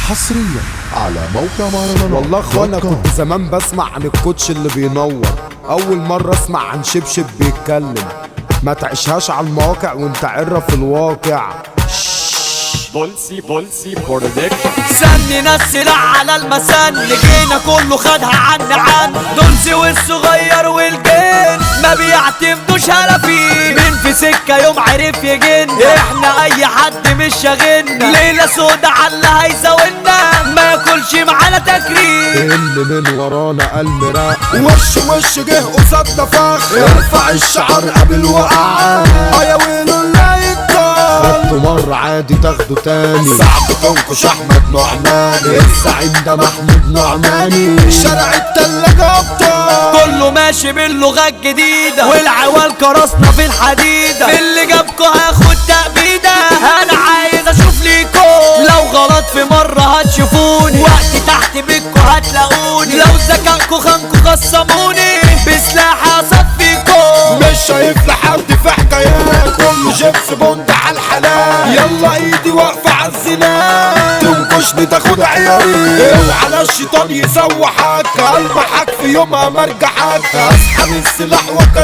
حصريا على موقع مهرجانات والله اخوانا دوت كوم. كنت زمان بسمع عن الكوتش اللي بينور اول مرة اسمع عن شبشب بيتكلم ما تعيشهاش على المواقع وانت عرة في الواقع بولسي بولسي برودكشن سننا السلاح على المسن جينا كله خدها عن عن دونسي والصغير والجن ما بيعتمدوش هلفين مين في سكة يوم عرف يجن احنا اي حد مش شاغلنا ليلة سودا على هيزاولنا ما ياكلش معانا تكريم اللي من ورانا المراء وش وش جه قصادنا فخ ارفع الشعر قبل وقع اه يا ويلو لا يتطال خدته مرة عادي تاخده تاني صعب تنكش احمد نعماني الزعيم ده محمود نعماني شارع التلاجة ابطال كله ماشي باللغة الجديدة والعوال كرسنا في الحديدة اللي جابكوا هاخد تأبيدة انا عايز اشوف ليكوا لو غلط في مرة هتشوفوني وقت تحت بيتكوا هتلاقوني لو ذكائكوا خانكوا خصموني بسلاح اصفيكوا مش شايف لحد في حكايات كله جبس بوند على الحلال يلا ايدي واقفة على الزنا تنكشني تاخد عياري اوعى الشيطان يسوحك المحك في يومها مرجحك اسحب السلاح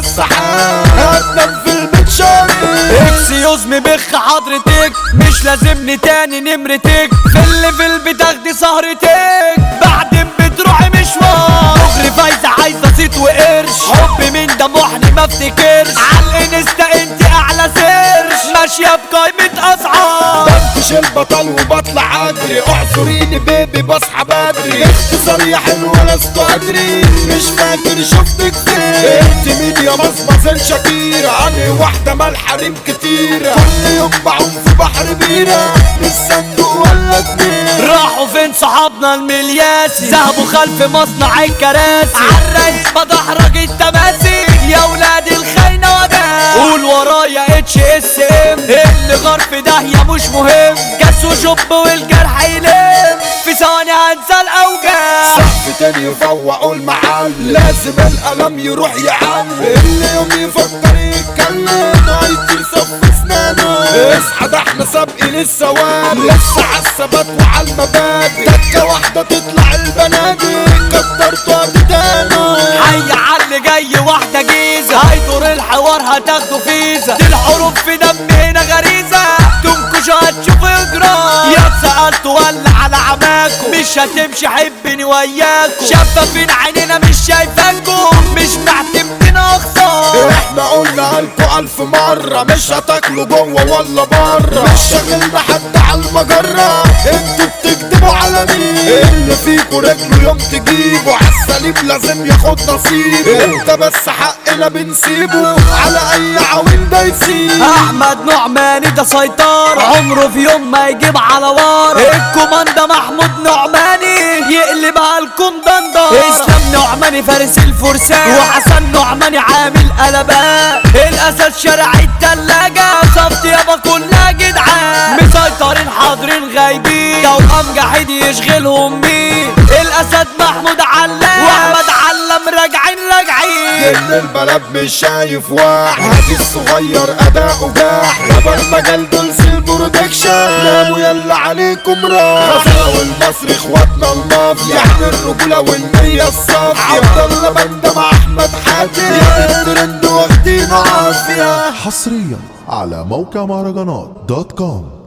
وكسحك هتنام في البيت شاري اكسيوز مي بخ حضرتك مش لازمني تاني نمرتك في اللي في البيت اخدي سهرتك بعدين بتروحي مشوار دغري فايزة عايزة صيت وقرش حب من ده محني ما افتكرش على الانستا انت اعلى سيرش ماشية بقايمة اسعار بنكش البطل وبطلع اجري اعذريني بيبي بصحى بدري اختصار يا حلوة لست ادري مش فاكر شفتك فين انت مين يا مصمص شاكيرة انهي واحدة مال حريم كتيرة كل يوم بعوم في بحر بيرة الصندوق ولا اتنين راحوا فين صحابنا الملياسي ذهبوا خلف مصنع الكراسي عالري بدحرج التماسي يا ولاد الخاينة وداع قول ورايا اتش اس ام اللي غار في داهية مش مهم جس وشب والجرح يلم في ثواني هنسى الاوجاع صف تاني يفوقوا المعلم لازم القلم يروح يعلم اللي يوم يفكر يتكلم هيطير صف اسنانه اصحى ده احنا سابقين السواد لسه على الثبات وعلى المبادئ تكه واحده تطلع البنادق كترتوا تانو حي على اللي جاي واحدة جيزة هيدور الحوار هتاخدوا فيزا دي الحروف في دم هنا غريزة تنكش هتشوف اجرام يا اتسألتوا ولا على عماكم مش هتمشي حبني وياكم شفافين عينينا مش شايفاكم مش معتمدين اخسر احنا قلنا لكم الف مرة مش هتاكلوا جوه ولا بره مش شاغلنا حد على المجرة انتوا بتكدبوا على مين اللي فيكوا رجله يوم تجيبوا عالسليم لازم ياخد نصيبه انت بس حقنا بنسيبه على اي عويل ده يسيب احمد نعماني ده سيطرة عمره في يوم ما يجيب على ورا الكوماندا محمود نعماني يقلبها لكم دندرة اسلام نعماني فارس الفرسان وحسن نعماني عامل قلبان الاسد شارع التلاجة صفت يابا كلها جدعان مسيطرين حاضرين غايبين توأم جحيد يشغلهم مين الاسد محمود علام واحمد علام راجعين راجعين ان البلد مش شايف واحد هادي الصغير اداؤه جاح يابا المجال دول البرودكشن ناموا يلا عليكم راح غزاوي المصري اخواتنا المافيا يعني الرجوله والنيه الصافيه عبد الله بندم احمد حاتم يا الترند واخدين عافيه حصريا على موقع مهرجانات دوت كوم